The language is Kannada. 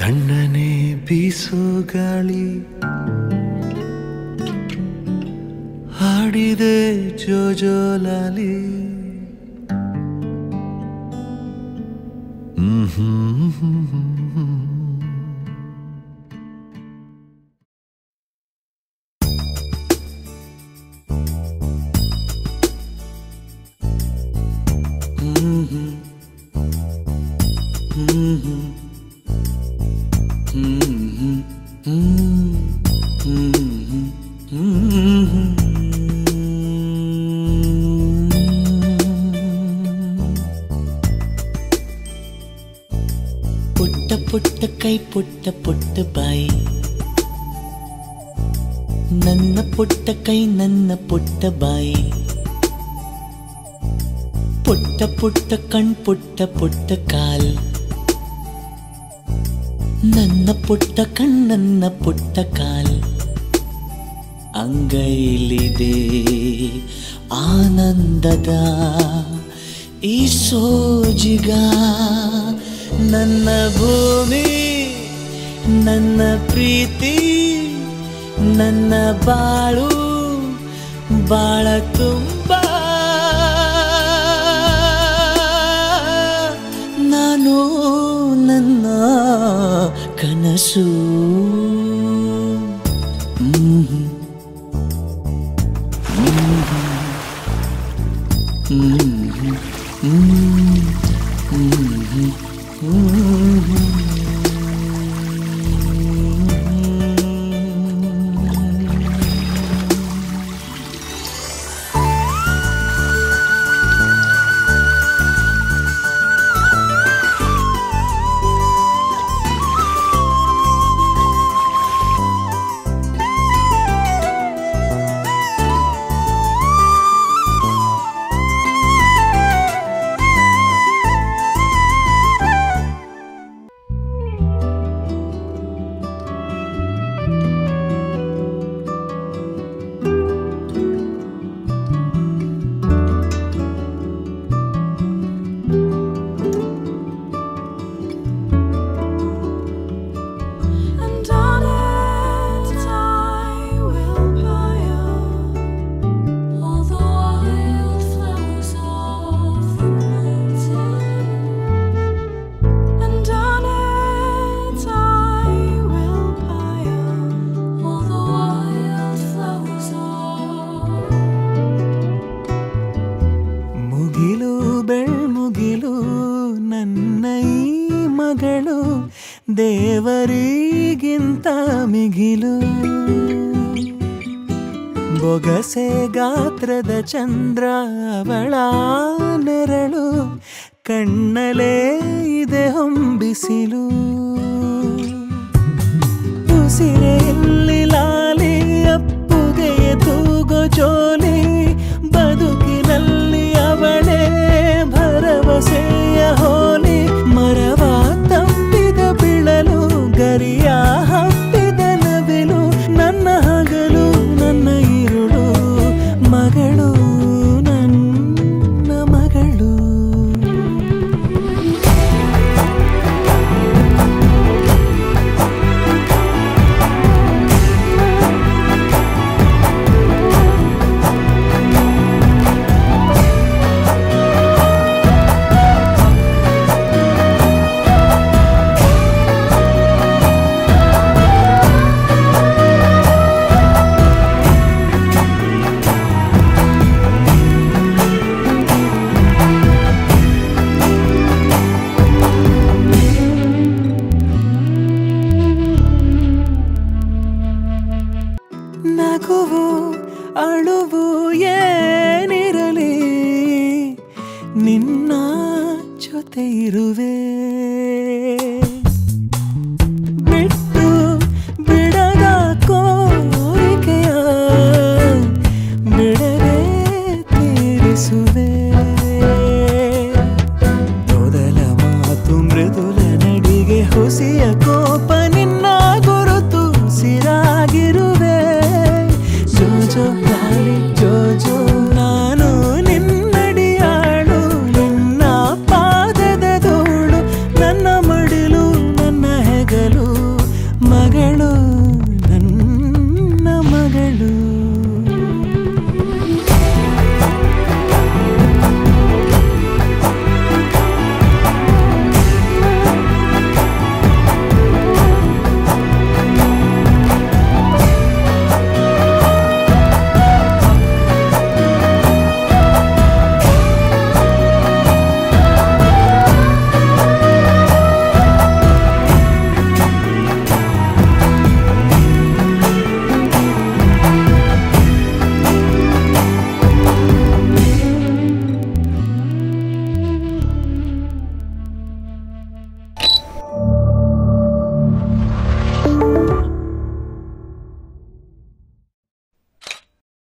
ತಣ್ಣನೆ ಬೀಸೋ ಗಾಳಿ ಹಾಡಿದೆ ಜೋಜೋಲಾಲಿ ಹ್ಮ್ ಹ್ಮ್ ಹ್ಮ್ ಹ್ಮ್ ಪುಟ್ಟ ಪುಟ್ಟ ಕೈ ಪುಟ್ಟ ಪುಟ್ಟ ಬಾಯಿ ನನ್ನ ಪುಟ್ಟ ಕೈ ನನ್ನ ಪುಟ್ಟ ಬಾಯಿ ಪುಟ್ಟ ಪುಟ್ಟ ಕಣ್ ಪುಟ್ಟ ಪುಟ್ಟ ಕಾಲ್ ನನ್ನ ಪುಟ್ಟ ಕಣ್ ನನ್ನ ಪುಟ್ಟ ಕಾಲ್ ಅಂಗೈಲಿದೆ ಆನಂದದ ಈ ಸೋಜಿಗ ನನ್ನ ಭೂಮಿ ನನ್ನ ಪ್ರೀತಿ ನನ್ನ ಬಾಳು ಬಾಳ ತುಂಬ ನಾನು ನನ್ನ ಕನಸು ಹ್ಮ್ And on it I will pile all the wild flowers of the mountain. And on it I will pile all the wild flowers of ಮುಗಿಲು ಬೆಳ್ಮುಗಿಲು ನನ್ನ ಈ ಮಗಳು ದೇವರಿಗಿಂತ ಮಿಗಿಲು ಬೊಗಸೆ ಗಾತ್ರದ ಚಂದ್ರ ಅವಳ ನೆರಳು ಕಣ್ಣಲೇ ಇದೆ ಹೊಂಬಿಸಿಲು ಉಸಿರೆಯಲ್ಲಿ ಲಾಲಿ ಅಪ್ಪುಗೆಯ ತೂಗೋ ಜೋಲಿ ಬದುಕಿನಲ್ಲಿ ಅವಳೇ ಭರವಸೆಯ ಹೋಲಿ ಮರವ ತಪ್ಪಿದ ಬಿಳಲು ಗರಿಯ ಹಬ್ಬಿದ ನವಿಲು ನನ್ನ ಹಗಲು ನನ್ನ ಇರುಳು ಮಗಳು ನನ್ನ ಮಗಳು ನಗುವು ಅಳುವು ಏನಿರಲಿ ನಿನ್ನ ಜೊತೆ ಇರುವೆ ಬಿಟ್ಟು ಬಿಡದ ಕೋರಿಕೆಯ ಬಿಡದೆ ತೀರಿಸುವೆ ಮೊದಲ ಮಾತು ಮೃದುಲ ನಡಿಗೆ ಹುಸಿಯ ಕೋಪ ನಿನ್ನ ಗುರುತು ಸಿರಾಗಿರುವೆ ಜೋಜೋ ಗಾಳಿ ಜೋಜೋ ನಾನು ನಿನ್ನಡಿಯಾಳು ನಿನ್ನ ಪಾದದ ಧೂಳು ಹೇಳು